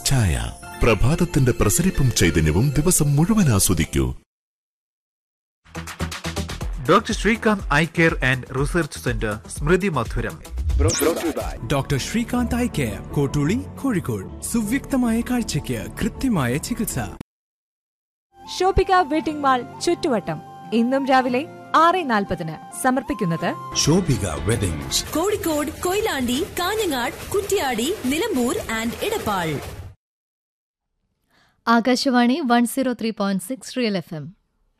ചായ പ്രഭാതത്തിന്റെ പ്രസരിപ്പും ചൈതന്യവും ദിവസം മുഴുവൻ ആസ്വദിക്കൂ doctor Srikanth eye care and research centre സ്മൃതി മധുരം doctor Srikanth eye care Kottooli Kozhikode സുവ്യക്തമായ കാഴ്ചയ്ക്ക് കൃത്യമായ ചികിത്സ ഷോപ്പിക വെഡിംഗ് മാൾ ചുറ്റുവട്ടം ഇന്നും രാവിലെ ആറ് നാൽപ്പതിന് സമർപ്പിക്കുന്നത് Shobhika weddings Kozhikode Koyilandy Kanhangad Kuttiyadi Nilambur and Edappal Akashvani one zero three point six real F M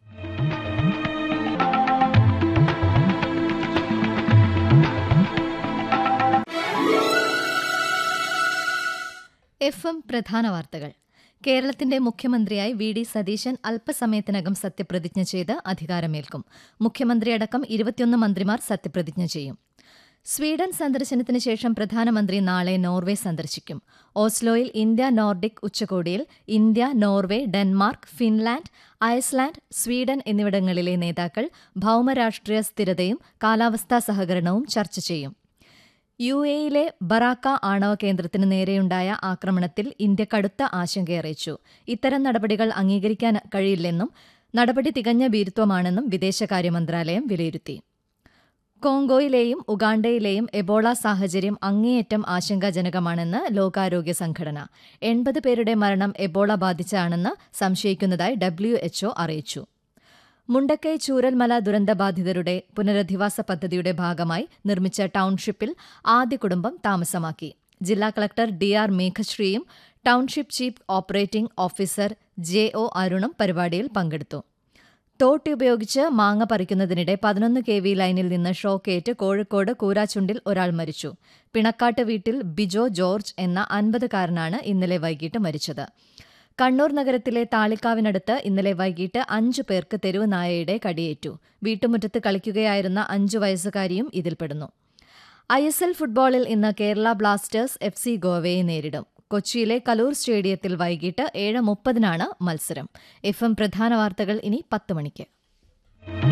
F M പ്രധാന വാർത്തകൾ കേരളത്തിന്റെ മുഖ്യമന്ത്രിയായി വി ഡി സതീശൻ അല്പസമയത്തിനകം സത്യപ്രതിജ്ഞ ചെയ്ത് അധികാരമേൽക്കും മുഖ്യമന്ത്രിയടക്കം ഇരുപത്തിയൊന്ന് മന്ത്രിമാർ സത്യപ്രതിജ്ഞ ചെയ്യും സ്വീഡൻ സന്ദർശനത്തിന് ശേഷം പ്രധാനമന്ത്രി നാളെ നോർവേ സന്ദർശിക്കും ഓസ്ലോയിൽ ഇന്ത്യ നോർഡിക് ഉച്ചകോടിയിൽ India Norway Denmark Finland Iceland Sweden എന്നിവിടങ്ങളിലെ നേതാക്കൾ ഭൌമരാഷ്ട്രീയ സ്ഥിരതയും കാലാവസ്ഥാ സഹകരണവും ചർച്ച ചെയ്യും യു എയിലെ ബറാക്ക ആണവ കേന്ദ്രത്തിന് നേരെയുണ്ടായ ആക്രമണത്തിൽ ഇന്ത്യ കടുത്ത ആശങ്കയറിയിച്ചു ഇത്തരം നടപടികൾ അംഗീകരിക്കാൻ കഴിയില്ലെന്നും നടപടി തികഞ്ഞ ഭീരുത്വമാണെന്നും വിദേശകാര്യ മന്ത്രാലയം വിലയിരുത്തി കോങ്കോയിലെയും ഉഗാണ്ടയിലെയും എബോള സാഹചര്യം അങ്ങേയറ്റം ആശങ്കാജനകമാണെന്ന് ലോകാരോഗ്യ സംഘടന എൺപത് പേരുടെ മരണം എബോള ബാധിച്ചാണെന്ന് സംശയിക്കുന്നതായി ഡബ്ല്യുഎച്ച്ഒ അറിയിച്ചു മുണ്ടക്കൈ ചൂരൽമല ദുരന്തബാധിതരുടെ പുനരധിവാസ പദ്ധതിയുടെ ഭാഗമായി നിർമ്മിച്ച ടൌൺഷിപ്പിൽ ആദ്യ കുടുംബം താമസമാക്കി ജില്ലാ കളക്ടർ ഡി ആർ മേഘശ്രീയും township chief operating officer J O അരുണും പരിപാടിയിൽ പങ്കെടുത്തു തോട്ടി ഉപയോഗിച്ച് മാങ്ങ പറിക്കുന്നതിനിടെ പതിനൊന്ന് കെ വി ലൈനിൽ നിന്ന് ഷോക്കേറ്റ് കോഴിക്കോട് കൂരാച്ചുണ്ടിൽ ഒരാൾ മരിച്ചു പിണക്കാട്ട് വീട്ടിൽ ബിജോ ജോർജ് എന്ന അൻപതുകാരനാണ് ഇന്നലെ വൈകിട്ട് മരിച്ചത് കണ്ണൂർ നഗരത്തിലെ താളിക്കാവിനടുത്ത് ഇന്നലെ വൈകിട്ട് അഞ്ചു പേർക്ക് തെരുവ് നായയുടെ കടിയേറ്റു വീട്ടുമുറ്റത്ത് കളിക്കുകയായിരുന്ന അഞ്ചു വയസ്സുകാരിയും ഇതിൽപ്പെടുന്നു ഐ എസ് എൽ ഫുട്ബോളിൽ ഇന്ന് കേരള ബ്ലാസ്റ്റേഴ്സ് എഫ് സി ഗോവയെ നേരിടും കൊച്ചിയിലെ കലൂർ സ്റ്റേഡിയത്തിൽ വൈകിട്ട് ഏഴ് മുപ്പതിനാണ് മത്സരം എഫ് എം പ്രധാന വാർത്തകൾ ഇനി പത്ത് മണിക്ക്